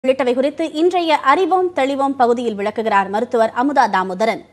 உள்ளிட்டவை குறித்து இன்றைய அறிவோம் தெளிவோம் பகுதியில் விளக்குகிறார் மருத்துவர் அமுதா தாமோதரன்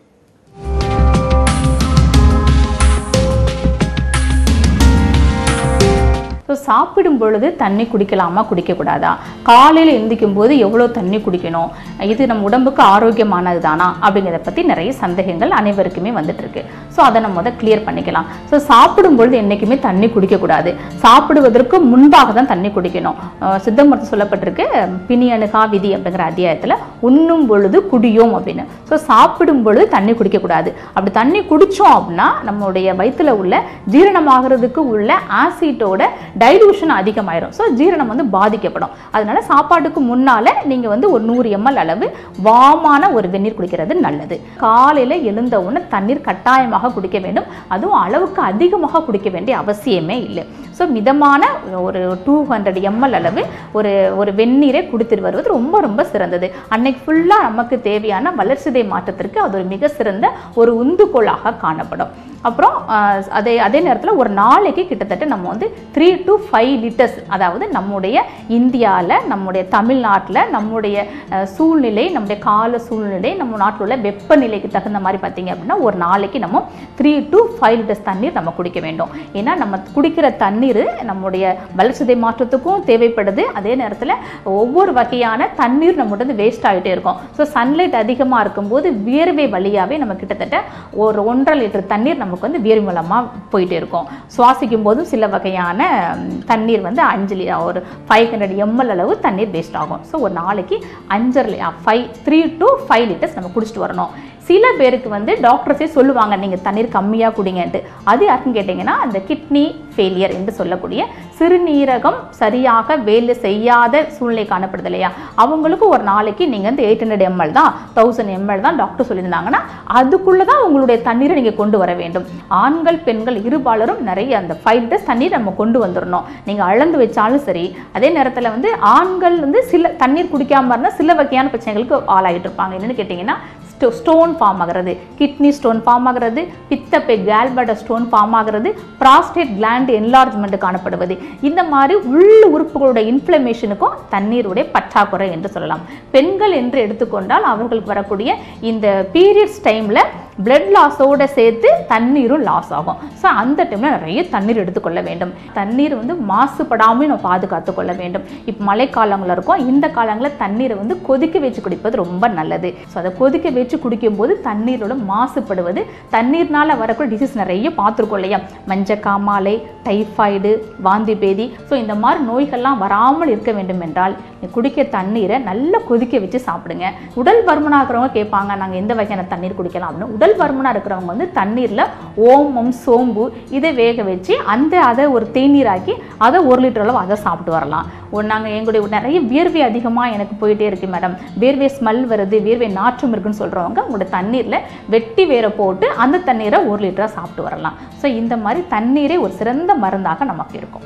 ஸோ சாப்பிடும் பொழுது தண்ணி குடிக்கலாமா குடிக்கக்கூடாதா காலையில் எந்திக்கும் போது எவ்வளோ தண்ணி குடிக்கணும் இது நம்ம உடம்புக்கு ஆரோக்கியமானது தானா அப்படிங்கிறத பற்றி நிறைய சந்தேகங்கள் அனைவருக்குமே வந்துட்டு இருக்கு ஸோ அதை நம்ம முத கிளியர் பண்ணிக்கலாம் ஸோ சாப்பிடும் பொழுது என்றைக்குமே தண்ணி குடிக்கக்கூடாது சாப்பிடுவதற்கு முன்பாக தான் தண்ணி குடிக்கணும் அஹ் சித்த மருத்துவம் சொல்லப்பட்டிருக்கு பிணி அணுகா விதி அப்படிங்கிற அத்தியாயத்தில் உண்ணும் பொழுது குடியோம் அப்படின்னு ஸோ சாப்பிடும் பொழுது தண்ணி குடிக்கக்கூடாது அப்படி தண்ணி குடித்தோம் அப்படின்னா நம்மளுடைய வயித்துல உள்ள ஜீரணமாகிறதுக்கு உள்ள ஆசிட்டோட டைலூஷன் அதிகமாயிரும் ஸோ ஜீரணம் வந்து பாதிக்கப்படும் அதனால சாப்பாட்டுக்கு முன்னால நீங்க வந்து ஒரு நூறு எம்எல் அளவு வாமான ஒரு வெந்நீர் குடிக்கிறது நல்லது காலையில எழுந்த உடனே தண்ணீர் கட்டாயமாக குடிக்க வேண்டும் அதுவும் அளவுக்கு அதிகமாக குடிக்க வேண்டிய அவசியமே இல்லை ஸோ மிதமான ஒரு டூ ஹண்ட்ரட் எம்எல் அளவு ஒரு ஒரு வெந்நீரை குடித்துட்டு வருவது ரொம்ப ரொம்ப சிறந்தது அன்னைக்கு ஃபுல்லாக நமக்கு தேவையான வளர்சிதை மாற்றத்திற்கு அது ஒரு மிக சிறந்த ஒரு உந்துகோலாக காணப்படும் அப்புறம் ஆஹ், அதே அதே நேரத்தில் ஒரு நாளைக்கு கிட்டத்தட்ட நம்ம வந்து த்ரீ டு ஃபைவ் லிட்டர்ஸ் அதாவது நம்முடைய இந்தியாவில் நம்முடைய தமிழ்நாட்டில் நம்முடைய அஹ், சூழ்நிலை நம்முடைய கால சூழ்நிலை நம்ம நாட்டில் உள்ள வெப்பநிலைக்கு தகுந்த மாதிரி பார்த்தீங்க அப்படின்னா ஒரு நாளைக்கு நம்ம த்ரீ டு ஃபைவ் லிட்டர்ஸ் தண்ணீர் நம்ம குடிக்க வேண்டும் ஏன்னா நம்ம குடிக்கிற தண்ணீர் நம்முடைய வளர்ச்சிதை மாற்றத்துக்கும் தேவைப்படுது அதே நேரத்தில் ஒவ்வொரு வகையான தண்ணீர் நம்மகிட்ட வந்து வேஸ்ட் ஆகிட்டே இருக்கும் ஸோ சன்லைட் அதிகமாக இருக்கும்போது வியர்வை வழியாகவே நம்ம கிட்டத்தட்ட ஒரு ஒன்றரை லிட்டர் தண்ணீர் நமக்கு வந்து வியர்வை மூலமாக போயிட்டே இருக்கும் சுவாசிக்கும் போதும் சில வகையான ம், தண்ணீர் வந்து அஞ்சு லி- ஒரு ஃபைவ் ஹண்ட்ரட் எம்எல் அளவு தண்ணீர் வேஸ்ட் ஆகும் ஸோ ஒரு நாளைக்கு அஞ்சரை five three to five litres நம்ம குடிச்சிட்டு வரணும் சில பேருக்கு வந்து டாக்டர்ஸே சொல்லுவாங்க நீங்கள் தண்ணீர் கம்மியாக குடிங்கன்ட்டு அது யாருன்னு கேட்டிங்கன்னா அந்த கிட்னி ஃபெயிலியர் என்று சொல்லக்கூடிய சிறுநீரகம் சரியாக வேலை செய்யாத சூழ்நிலை காணப்படுது இல்லையா அவங்களுக்கு ஒரு நாளைக்கு நீங்கள் வந்து எயிட் ஹண்ட்ரட் எம்எல் தான் தௌசண்ட் எம்எல் தான் டாக்டர் சொல்லியிருந்தாங்கன்னா அதுக்குள்ளே தான் உங்களுடைய தண்ணீரை நீங்கள் கொண்டு வர வேண்டும் ஆண்கள் பெண்கள் இருபாலரும் நிறைய அந்த ஃபைவ் லிட்டர்ஸ் தண்ணீர் நம்ம கொண்டு வந்துடணும் நீங்கள் அளந்து வச்சாலும் சரி அதே நேரத்தில் வந்து ஆண்கள் வந்து சில தண்ணீர் குடிக்காம இருந்தால் சில வகையான பிரச்சனைகளுக்கு ஆளாகிட்டு இருப்பாங்க என்னன்னு கேட்டிங்கன்னா ஸ்டோன் ஃபார்ம் ஆகிறது கிட்னி ஸ்டோன் ஃபார்ம் ஆகிறது பித்தப்பை கேல்பட ஸ்டோன் ஃபார்ம் ஆகிறது ப்ராஸ்டேட் கிளாண்ட் என்லார்ஜ்மெண்ட் காணப்படுவது இந்த மாதிரி உள் உறுப்புகளோட இன்ஃப்ளமேஷனுக்கும் தண்ணீருடைய பற்றாக்குறை என்று சொல்லலாம் பெண்கள் என்று எடுத்துக்கொண்டால் அவர்களுக்கு வரக்கூடிய இந்த பீரியட்ஸ் டைமில் பிளட் லாஸோட சேர்த்து தண்ணீரும் லாஸ் ஆகும் ஸோ அந்த டைமில் நிறைய தண்ணீர் எடுத்துக்கொள்ள வேண்டும் தண்ணீர் வந்து மாசுபடாமல் நம்ம பாதுகாத்து கொள்ள வேண்டும் இப்போ மழைக்காலங்களில் இருக்கும் இந்த காலங்களில் தண்ணீரை வந்து கொதிக்க வச்சு குடிப்பது ரொம்ப நல்லது ஸோ அதை கொதிக்க வச்சு குடிக்கும்போது தண்ணீரோட மாசுபடுவது தண்ணீர்னால வரக்கூடிய டிசீஸ் நிறைய பார்த்துருக்கோம் இல்லையா மஞ்சள் காமாலை டைஃபாய்டு வாந்தி பேதி ஸோ இந்த மாதிரி நோய்கள்லாம் வராமல் இருக்க வேண்டும் என்றால் நீ குடிக்க தண்ணீரை நல்லா கொதிக்க வச்சு சாப்பிடுங்க உடல் பருமனாக இருக்கிறவங்க கேட்பாங்க நாங்கள் எந்த வகையான தண்ணீர் குடிக்கலாம் அப்படின்னு உடல் பருமனாக இருக்கிறவங்க வந்து தண்ணீரில் ஓமம் சோம்பு இதை வேக வச்சு அந்த அதை ஒரு தேநீராக்கி அதை ஒரு லிட்டர் அளவு அதை சாப்பிட்டு வரலாம் நாங்கள் எங்களுடைய நிறைய வியர்வை அதிகமாக எனக்கு போயிட்டே இருக்கு மேடம் வேர்வை ஸ்மெல் வருது வேர்வை நாற்றம் இருக்குன்னு சொல்கிறவங்க உங்களோட தண்ணீரில் வெட்டி வேற போட்டு அந்த தண்ணீரை ஒரு லிட்டராக சாப்பிட்டு வரலாம் ஸோ இந்த மாதிரி தண்ணீரே ஒரு சிறந்த மருந்தாக நமக்கு இருக்கும்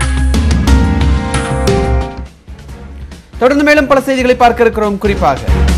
தொடர்ந்து மேலும் பல செய்திகளை பார்க்க இருக்கிறோம் குறிப்பாக